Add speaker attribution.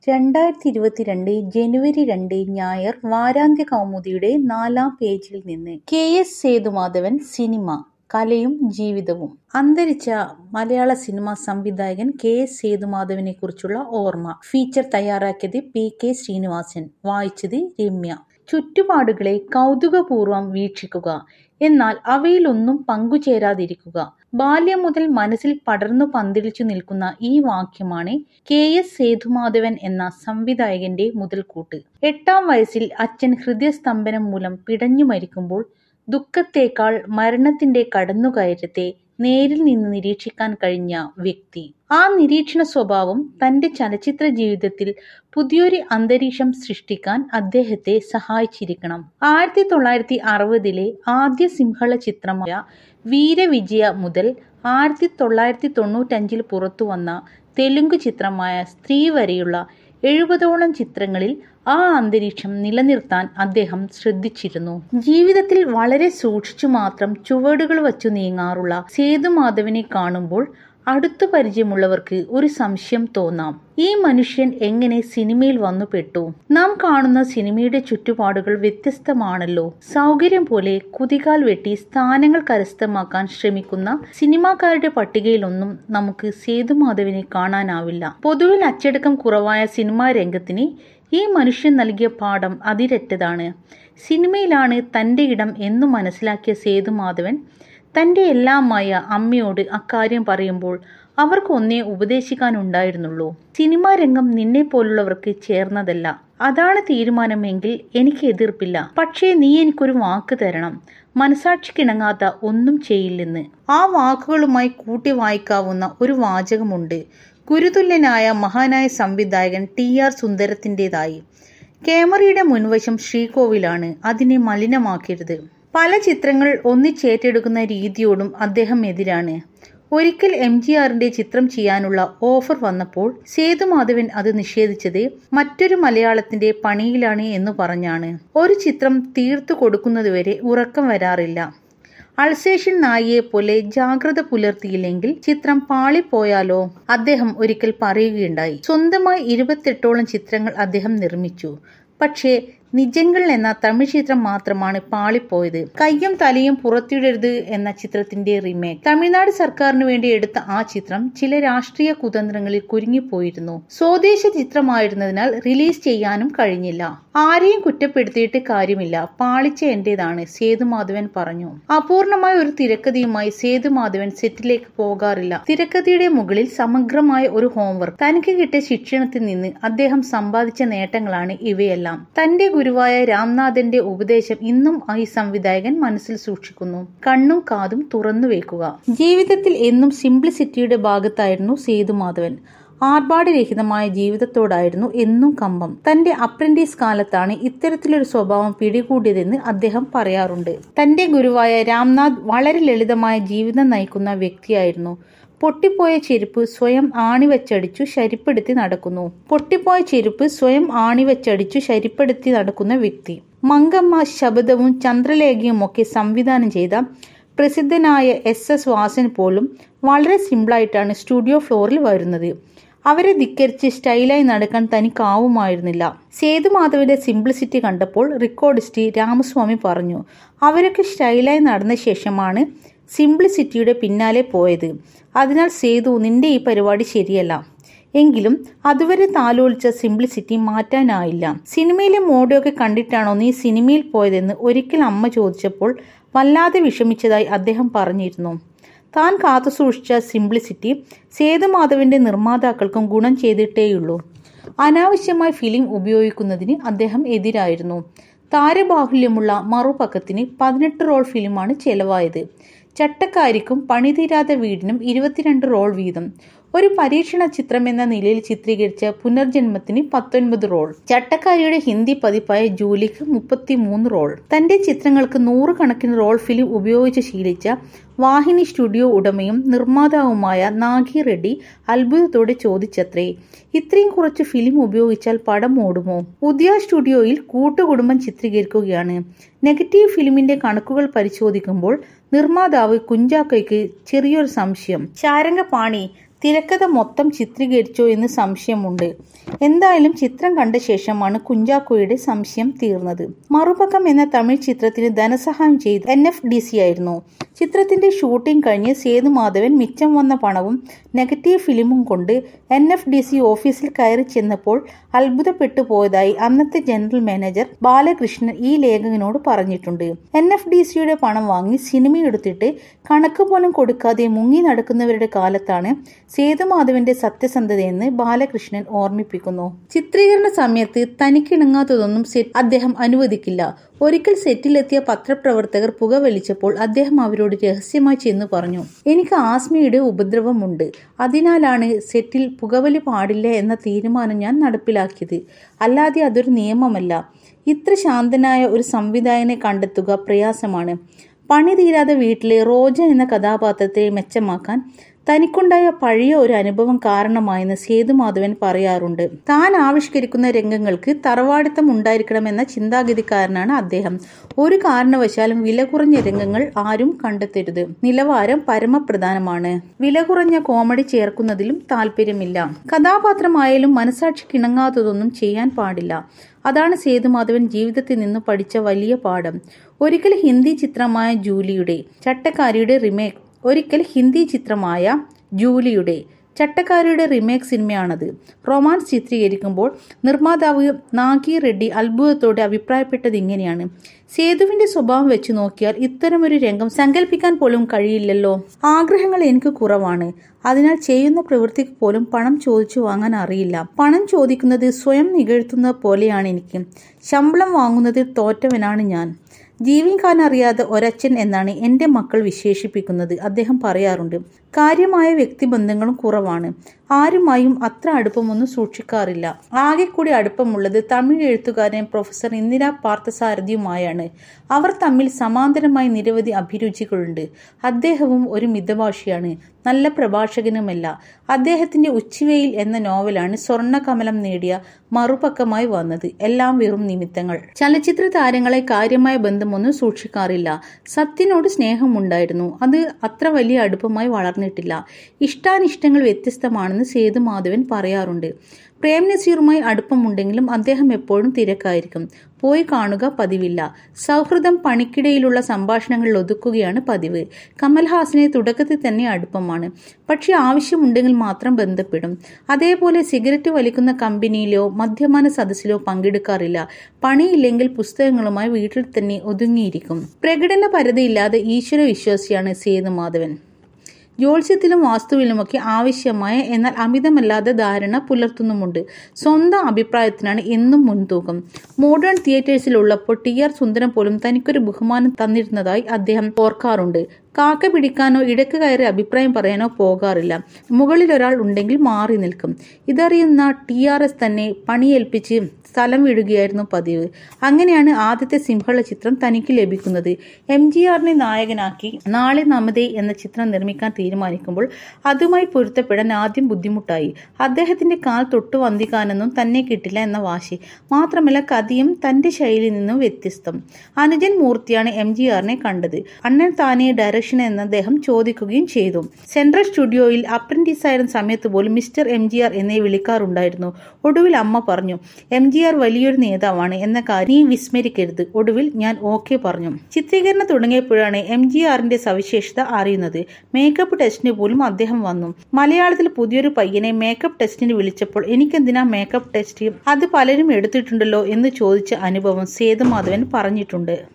Speaker 1: രണ്ടായിരത്തി ഇരുപത്തിരണ്ട് ജനുവരി രണ്ട് ഞായർ വാരാന്ത്യ കൗമുദിയുടെ നാലാം പേജിൽ നിന്ന് കെ എസ് സേതുമാധവൻ സിനിമ കലയും ജീവിതവും അന്തരിച്ച മലയാള സിനിമാ സംവിധായകൻ കെ എസ് സേതുമാധവനെ കുറിച്ചുള്ള ഓർമ്മ ഫീച്ചർ തയ്യാറാക്കിയത് പി കെ ശ്രീനിവാസൻ വായിച്ചത് രമ്യ ചുറ്റുപാടുകളെ കൗതുകപൂർവം വീക്ഷിക്കുക എന്നാൽ അവയിലൊന്നും പങ്കുചേരാതിരിക്കുക ബാല്യം മുതൽ മനസ്സിൽ പടർന്നു പന്തലിച്ചു നിൽക്കുന്ന ഈ വാക്യമാണ് കെ എസ് സേതുമാധവൻ എന്ന സംവിധായകന്റെ മുതൽക്കൂട്ട് എട്ടാം വയസ്സിൽ അച്ഛൻ ഹൃദയസ്തംഭനം മൂലം പിടഞ്ഞു മരിക്കുമ്പോൾ ദുഃഖത്തേക്കാൾ മരണത്തിന്റെ കടന്നുകയറ്റത്തെ നേരിൽ നിന്ന് നിരീക്ഷിക്കാൻ കഴിഞ്ഞ വ്യക്തി ആ നിരീക്ഷണ സ്വഭാവം തന്റെ ചലച്ചിത്ര ജീവിതത്തിൽ പുതിയൊരു അന്തരീക്ഷം സൃഷ്ടിക്കാൻ അദ്ദേഹത്തെ സഹായിച്ചിരിക്കണം ആയിരത്തി തൊള്ളായിരത്തി അറുപതിലെ ആദ്യ സിംഹള ചിത്രമായ വീരവിജയ മുതൽ ആയിരത്തി തൊള്ളായിരത്തി തൊണ്ണൂറ്റഞ്ചിൽ പുറത്തു വന്ന തെലുങ്ക് ചിത്രമായ സ്ത്രീ വരെയുള്ള എഴുപതോളം ചിത്രങ്ങളിൽ ആ അന്തരീക്ഷം നിലനിർത്താൻ അദ്ദേഹം ശ്രദ്ധിച്ചിരുന്നു ജീവിതത്തിൽ വളരെ സൂക്ഷിച്ചു മാത്രം ചുവടുകൾ വച്ചു നീങ്ങാറുള്ള സേതുമാധവനെ കാണുമ്പോൾ അടുത്തു പരിചയമുള്ളവർക്ക് ഒരു സംശയം തോന്നാം ഈ മനുഷ്യൻ എങ്ങനെ സിനിമയിൽ വന്നു പെട്ടു നാം കാണുന്ന സിനിമയുടെ ചുറ്റുപാടുകൾ വ്യത്യസ്തമാണല്ലോ സൗകര്യം പോലെ കുതികാൽ വെട്ടി സ്ഥാനങ്ങൾ കരസ്ഥമാക്കാൻ ശ്രമിക്കുന്ന സിനിമാക്കാരുടെ പട്ടികയിലൊന്നും നമുക്ക് സേതുമാധവനെ കാണാനാവില്ല പൊതുവിൽ അച്ചടക്കം കുറവായ സിനിമാ രംഗത്തിന് ഈ മനുഷ്യൻ നൽകിയ പാഠം അതിരറ്റതാണ് സിനിമയിലാണ് തൻ്റെ ഇടം എന്നു മനസ്സിലാക്കിയ സേതുമാധവൻ തൻ്റെ എല്ലാമായ അമ്മയോട് അക്കാര്യം പറയുമ്പോൾ അവർക്ക് ഒന്നേ ഉപദേശിക്കാനുണ്ടായിരുന്നുള്ളൂ സിനിമാ രംഗം നിന്നെ പോലുള്ളവർക്ക് ചേർന്നതല്ല അതാണ് തീരുമാനമെങ്കിൽ എനിക്ക് എതിർപ്പില്ല പക്ഷേ നീ എനിക്കൊരു വാക്ക് തരണം മനസാക്ഷിക്കിണങ്ങാത്ത ഒന്നും ചെയ്യില്ലെന്ന് ആ വാക്കുകളുമായി കൂട്ടി വായിക്കാവുന്ന ഒരു വാചകമുണ്ട് ഗുരുതുല്യനായ മഹാനായ സംവിധായകൻ ടി ആർ സുന്ദരത്തിൻ്റെതായി ക്യാമറയുടെ മുൻവശം ശ്രീകോവിലാണ് അതിനെ മലിനമാക്കരുത് പല ചിത്രങ്ങൾ ഒന്നിച്ചേറ്റെടുക്കുന്ന രീതിയോടും അദ്ദേഹം എതിരാണ് ഒരിക്കൽ എം ജി ആറിന്റെ ചിത്രം ചെയ്യാനുള്ള ഓഫർ വന്നപ്പോൾ സേതുമാധവൻ അത് നിഷേധിച്ചത് മറ്റൊരു മലയാളത്തിന്റെ പണിയിലാണ് എന്ന് പറഞ്ഞാണ് ഒരു ചിത്രം തീർത്തു കൊടുക്കുന്നതുവരെ ഉറക്കം വരാറില്ല അൾസേഷൻ നായിയെ പോലെ ജാഗ്രത പുലർത്തിയില്ലെങ്കിൽ ചിത്രം പാളിപ്പോയാലോ അദ്ദേഹം ഒരിക്കൽ പറയുകയുണ്ടായി സ്വന്തമായി ഇരുപത്തെട്ടോളം ചിത്രങ്ങൾ അദ്ദേഹം നിർമ്മിച്ചു പക്ഷേ നിജങ്ങൾ എന്ന തമിഴ് ചിത്രം മാത്രമാണ് പാളിപ്പോയത് കയ്യും തലയും പുറത്തിടരുത് എന്ന ചിത്രത്തിന്റെ റീമേക്ക് തമിഴ്നാട് സർക്കാരിന് വേണ്ടി എടുത്ത ആ ചിത്രം ചില രാഷ്ട്രീയ കുതന്ത്രങ്ങളിൽ കുരുങ്ങിപ്പോയിരുന്നു സ്വദേശ ചിത്രമായിരുന്നതിനാൽ റിലീസ് ചെയ്യാനും കഴിഞ്ഞില്ല ആരെയും കുറ്റപ്പെടുത്തിയിട്ട് കാര്യമില്ല പാളിച്ച എന്റേതാണ് സേതുമാധവൻ പറഞ്ഞു അപൂർണമായ ഒരു തിരക്കഥയുമായി സേതുമാധവൻ സെറ്റിലേക്ക് പോകാറില്ല തിരക്കഥയുടെ മുകളിൽ സമഗ്രമായ ഒരു ഹോംവർക്ക് തനിക്ക് കിട്ടിയ ശിക്ഷണത്തിൽ നിന്ന് അദ്ദേഹം സമ്പാദിച്ച നേട്ടങ്ങളാണ് ഇവയെല്ലാം തന്റെ ഗുരുവായ രാംനാഥന്റെ ഉപദേശം ഇന്നും ഈ സംവിധായകൻ മനസ്സിൽ സൂക്ഷിക്കുന്നു കണ്ണും കാതും തുറന്നു വെക്കുക ജീവിതത്തിൽ എന്നും സിംപ്ലിസിറ്റിയുടെ ഭാഗത്തായിരുന്നു സേതുമാധവൻ ആർഭാടരഹിതമായ ജീവിതത്തോടായിരുന്നു എന്നും കമ്പം തന്റെ അപ്രന്റീസ് കാലത്താണ് ഇത്തരത്തിലൊരു സ്വഭാവം പിടികൂടിയതെന്ന് അദ്ദേഹം പറയാറുണ്ട് തന്റെ ഗുരുവായ രാംനാഥ് വളരെ ലളിതമായ ജീവിതം നയിക്കുന്ന വ്യക്തിയായിരുന്നു പൊട്ടിപ്പോയ ചെരുപ്പ് സ്വയം ആണിവച്ചടിച്ചു ശരിപ്പെടുത്തി നടക്കുന്നു പൊട്ടിപ്പോയ ചെരുപ്പ് സ്വയം ആണിവച്ചടിച്ചു ശരിപ്പെടുത്തി നടക്കുന്ന വ്യക്തി മങ്കമ്മ ശബദവും ചന്ദ്രലേഖയുമൊക്കെ സംവിധാനം ചെയ്ത പ്രസിദ്ധനായ എസ് എസ് വാസൻ പോലും വളരെ സിമ്പിളായിട്ടാണ് സ്റ്റുഡിയോ ഫ്ലോറിൽ വരുന്നത് അവരെ ധിക്കരിച്ച് സ്റ്റൈലായി നടക്കാൻ തനിക്കാവുമായിരുന്നില്ല സേതുമാധവന്റെ സിംപ്ലിസിറ്റി കണ്ടപ്പോൾ റെക്കോർഡിസ്റ്റ് രാമസ്വാമി പറഞ്ഞു അവരൊക്കെ സ്റ്റൈലായി നടന്ന ശേഷമാണ് സിംപ്ലിസിറ്റിയുടെ പിന്നാലെ പോയത് അതിനാൽ സേതു നിന്റെ ഈ പരിപാടി ശരിയല്ല എങ്കിലും അതുവരെ താലോലിച്ച സിംപ്ലിസിറ്റി മാറ്റാനായില്ല സിനിമയിലെ മോഡൊക്കെ കണ്ടിട്ടാണോ നീ സിനിമയിൽ പോയതെന്ന് ഒരിക്കൽ അമ്മ ചോദിച്ചപ്പോൾ വല്ലാതെ വിഷമിച്ചതായി അദ്ദേഹം പറഞ്ഞിരുന്നു താൻ കാത്തുസൂക്ഷിച്ച സിംപ്ലിസിറ്റി സേതുമാധവന്റെ നിർമ്മാതാക്കൾക്കും ഗുണം ചെയ്തിട്ടേയുള്ളൂ അനാവശ്യമായി ഫിലിം ഉപയോഗിക്കുന്നതിന് അദ്ദേഹം എതിരായിരുന്നു താരബാഹുല്യമുള്ള മറുപക്കത്തിന് പതിനെട്ട് റോൾ ഫിലിമാണ് ചെലവായത് ചട്ടക്കാരിക്കും പണിതീരാത്ത വീടിനും ഇരുപത്തിരണ്ട് റോൾ വീതം ഒരു പരീക്ഷണ ചിത്രം എന്ന നിലയിൽ ചിത്രീകരിച്ച പുനർജന്മത്തിന് പത്തൊൻപത് റോൾ ചട്ടക്കാരിയുടെ ഹിന്ദി പതിപ്പായ ജൂലിക്ക് മുപ്പത്തിമൂന്ന് റോൾ തന്റെ ചിത്രങ്ങൾക്ക് നൂറുകണക്കിന് റോൾ ഫിലിം ഉപയോഗിച്ച് ശീലിച്ച വാഹിനി സ്റ്റുഡിയോ ഉടമയും നിർമ്മാതാവുമായ നാഗി റെഡ്ഡി അത്ഭുതത്തോടെ ചോദിച്ചത്രേ ഇത്രയും കുറച്ച് ഫിലിം ഉപയോഗിച്ചാൽ പടം ഓടുമോ ഉദ്യ സ്റ്റുഡിയോയിൽ കൂട്ടുകുടുംബം ചിത്രീകരിക്കുകയാണ് നെഗറ്റീവ് ഫിലിമിന്റെ കണക്കുകൾ പരിശോധിക്കുമ്പോൾ നിർമ്മാതാവ് കുഞ്ചാക്കോയ്ക്ക് ചെറിയൊരു സംശയം ശാരംഗപാണി തിരക്കഥ മൊത്തം ചിത്രീകരിച്ചോ എന്ന് സംശയമുണ്ട് എന്തായാലും ചിത്രം കണ്ട ശേഷമാണ് കുഞ്ചാക്കോയുടെ സംശയം തീർന്നത് മറുപക്കം എന്ന തമിഴ് ചിത്രത്തിന് ധനസഹായം ചെയ്ത് എൻ എഫ് ഡി സി ആയിരുന്നു ചിത്രത്തിന്റെ ഷൂട്ടിംഗ് കഴിഞ്ഞ് സേതുമാധവൻ മിച്ചം വന്ന പണവും നെഗറ്റീവ് ഫിലിമും കൊണ്ട് എൻ എഫ് ഡി സി ഓഫീസിൽ കയറി ചെന്നപ്പോൾ അത്ഭുതപ്പെട്ടു പോയതായി അന്നത്തെ ജനറൽ മാനേജർ ബാലകൃഷ്ണൻ ഈ ലേഖകനോട് പറഞ്ഞിട്ടുണ്ട് എൻ എഫ് ഡി സിയുടെ പണം വാങ്ങി സിനിമ എടുത്തിട്ട് കണക്ക് പോലും കൊടുക്കാതെ മുങ്ങി നടക്കുന്നവരുടെ കാലത്താണ് സേതുമാധവന്റെ സത്യസന്ധതയെന്ന് ബാലകൃഷ്ണൻ ഓർമ്മിപ്പിക്കുന്നു ചിത്രീകരണ സമയത്ത് തനിക്കിണങ്ങാത്തതൊന്നും സെറ്റ് അദ്ദേഹം അനുവദിക്കില്ല ഒരിക്കൽ സെറ്റിലെത്തിയ പത്രപ്രവർത്തകർ പുകവലിച്ചപ്പോൾ അദ്ദേഹം അവരോട് രഹസ്യമായി ചെന്ന് പറഞ്ഞു എനിക്ക് ആസ്മയുടെ ഉപദ്രവമുണ്ട് അതിനാലാണ് സെറ്റിൽ പുകവലി പാടില്ല എന്ന തീരുമാനം ഞാൻ നടപ്പിലാക്കിയത് അല്ലാതെ അതൊരു നിയമമല്ല ഇത്ര ശാന്തനായ ഒരു സംവിധായകനെ കണ്ടെത്തുക പ്രയാസമാണ് പണി തീരാതെ വീട്ടിലെ റോജ എന്ന കഥാപാത്രത്തെ മെച്ചമാക്കാൻ തനിക്കുണ്ടായ പഴയ ഒരു അനുഭവം കാരണമായെന്ന് സേതുമാധവൻ പറയാറുണ്ട് താൻ ആവിഷ്കരിക്കുന്ന രംഗങ്ങൾക്ക് തറവാടിത്തം ഉണ്ടായിരിക്കണമെന്ന ചിന്താഗതിക്കാരനാണ് അദ്ദേഹം ഒരു കാരണവശാലും വില കുറഞ്ഞ രംഗങ്ങൾ ആരും കണ്ടെത്തരുത് നിലവാരം പരമപ്രധാനമാണ് വില കുറഞ്ഞ കോമഡി ചേർക്കുന്നതിലും താല്പര്യമില്ല കഥാപാത്രമായാലും മനസാക്ഷിക്കിണങ്ങാത്തതൊന്നും ചെയ്യാൻ പാടില്ല അതാണ് സേതുമാധവൻ ജീവിതത്തിൽ നിന്ന് പഠിച്ച വലിയ പാഠം ഒരിക്കൽ ഹിന്ദി ചിത്രമായ ജൂലിയുടെ ചട്ടക്കാരിയുടെ റിമേക്ക് ഒരിക്കൽ ഹിന്ദി ചിത്രമായ ജൂലിയുടെ ചട്ടക്കാരിയുടെ റിമേക്ക് സിനിമയാണത് റൊമാൻസ് ചിത്രീകരിക്കുമ്പോൾ നിർമ്മാതാവ് നാഗി റെഡ്ഡി അത്ഭുതത്തോടെ അഭിപ്രായപ്പെട്ടത് ഇങ്ങനെയാണ് സേതുവിന്റെ സ്വഭാവം വെച്ച് നോക്കിയാൽ ഇത്തരമൊരു രംഗം സങ്കല്പിക്കാൻ പോലും കഴിയില്ലല്ലോ ആഗ്രഹങ്ങൾ എനിക്ക് കുറവാണ് അതിനാൽ ചെയ്യുന്ന പ്രവൃത്തിക്ക് പോലും പണം ചോദിച്ചു വാങ്ങാൻ അറിയില്ല പണം ചോദിക്കുന്നത് സ്വയം നികഴ്ത്തുന്ന പോലെയാണ് എനിക്ക് ശമ്പളം വാങ്ങുന്നതിൽ തോറ്റവനാണ് ഞാൻ ജീവിക്കാൻ അറിയാതെ ഒരച്ഛൻ എന്നാണ് എൻ്റെ മക്കൾ വിശേഷിപ്പിക്കുന്നത് അദ്ദേഹം പറയാറുണ്ട് കാര്യമായ വ്യക്തിബന്ധങ്ങളും കുറവാണ് ആരുമായും അത്ര അടുപ്പമൊന്നും സൂക്ഷിക്കാറില്ല ആകെ കൂടി അടുപ്പമുള്ളത് തമിഴ് എഴുത്തുകാരൻ പ്രൊഫസർ ഇന്ദിര പാർത്ഥസാരഥിയുമായാണ് അവർ തമ്മിൽ സമാന്തരമായി നിരവധി അഭിരുചികളുണ്ട് അദ്ദേഹവും ഒരു മിതഭാഷിയാണ് നല്ല പ്രഭാഷകനുമല്ല അദ്ദേഹത്തിന്റെ ഉച്ചിവെയിൽ എന്ന നോവലാണ് സ്വർണ്ണകമലം നേടിയ മറുപക്കമായി വന്നത് എല്ലാം വെറും നിമിത്തങ്ങൾ ചലച്ചിത്ര താരങ്ങളെ കാര്യമായ ബന്ധമൊന്നും സൂക്ഷിക്കാറില്ല സത്യനോട് സ്നേഹമുണ്ടായിരുന്നു അത് അത്ര വലിയ അടുപ്പമായി വളർന്നിട്ടില്ല ഇഷ്ടാനിഷ്ടങ്ങൾ വ്യത്യസ്തമാണെന്ന് സേതുമാധവൻ പറയാറുണ്ട് പ്രേം നസീറുമായി അടുപ്പമുണ്ടെങ്കിലും അദ്ദേഹം എപ്പോഴും തിരക്കായിരിക്കും പോയി കാണുക പതിവില്ല സൗഹൃദം പണിക്കിടയിലുള്ള സംഭാഷണങ്ങളിൽ ഒതുക്കുകയാണ് പതിവ് കമൽഹാസനെ തുടക്കത്തിൽ തന്നെ അടുപ്പമാണ് പക്ഷെ ആവശ്യമുണ്ടെങ്കിൽ മാത്രം ബന്ധപ്പെടും അതേപോലെ സിഗരറ്റ് വലിക്കുന്ന കമ്പനിയിലോ മദ്യപാന സദസ്സിലോ പങ്കെടുക്കാറില്ല പണിയില്ലെങ്കിൽ പുസ്തകങ്ങളുമായി വീട്ടിൽ തന്നെ ഒതുങ്ങിയിരിക്കും പ്രകടന പരതയില്ലാതെ ഈശ്വര വിശ്വാസിയാണ് സേതുമാധവൻ ജ്യോത്സ്യത്തിലും വാസ്തുവിലുമൊക്കെ ആവശ്യമായ എന്നാൽ അമിതമല്ലാത്ത ധാരണ പുലർത്തുന്നുമുണ്ട് സ്വന്തം അഭിപ്രായത്തിനാണ് എന്നും മുൻതൂക്കം മോഡേൺ തിയേറ്റേഴ്സിലുള്ളപ്പോൾ ടി ആർ സുന്ദരം പോലും തനിക്കൊരു ബഹുമാനം തന്നിരുന്നതായി അദ്ദേഹം ഓർക്കാറുണ്ട് കാക്ക പിടിക്കാനോ ഇടക്ക് കയറി അഭിപ്രായം പറയാനോ പോകാറില്ല മുകളിൽ ഒരാൾ ഉണ്ടെങ്കിൽ മാറി നിൽക്കും ഇതറിയുന്ന ടി ആർ എസ് തന്നെ പണിയേൽപ്പിച്ച് സ്ഥലം വിടുകയായിരുന്നു പതിവ് അങ്ങനെയാണ് ആദ്യത്തെ സിംഹള ചിത്രം തനിക്ക് ലഭിക്കുന്നത് എം ജി ആറിനെ നായകനാക്കി നാളെ നമതേ എന്ന ചിത്രം നിർമ്മിക്കാൻ തീരുമാനിക്കുമ്പോൾ അതുമായി പൊരുത്തപ്പെടാൻ ആദ്യം ബുദ്ധിമുട്ടായി അദ്ദേഹത്തിന്റെ കാൽ തൊട്ടു വന്ദിക്കാനൊന്നും തന്നെ കിട്ടില്ല എന്ന വാശി മാത്രമല്ല കഥയും തന്റെ ശൈലിയിൽ നിന്നും വ്യത്യസ്തം അനുജൻ മൂർത്തിയാണ് എം ജി ആറിനെ കണ്ടത് അണ്ണൻ താനെ ഡയറക്ഷൻ എന്ന് അദ്ദേഹം ചോദിക്കുകയും ചെയ്തു സെൻട്രൽ സ്റ്റുഡിയോയിൽ അപ്രന്റീസ് ആയിരുന്ന സമയത്ത് പോലും മിസ്റ്റർ എം ജി ആർ എന്നേ വിളിക്കാറുണ്ടായിരുന്നു ഒടുവിൽ അമ്മ പറഞ്ഞു എം ജി ആർ വലിയൊരു നേതാവാണ് എന്ന കാര്യം നീ വിസ്മരിക്കരുത് ഒടുവിൽ ഞാൻ ഓക്കെ പറഞ്ഞു ചിത്രീകരണം തുടങ്ങിയപ്പോഴാണ് എം ജി ആറിന്റെ സവിശേഷത അറിയുന്നത് മേക്കപ്പ് ടെസ്റ്റിന് പോലും അദ്ദേഹം വന്നു മലയാളത്തിൽ പുതിയൊരു പയ്യനെ മേക്കപ്പ് ടെസ്റ്റിന് വിളിച്ചപ്പോൾ എനിക്കെന്തിനാ മേക്കപ്പ് ടെസ്റ്റ് അത് പലരും എടുത്തിട്ടുണ്ടല്ലോ എന്ന് ചോദിച്ച അനുഭവം സേതുമാധവൻ പറഞ്ഞിട്ടുണ്ട്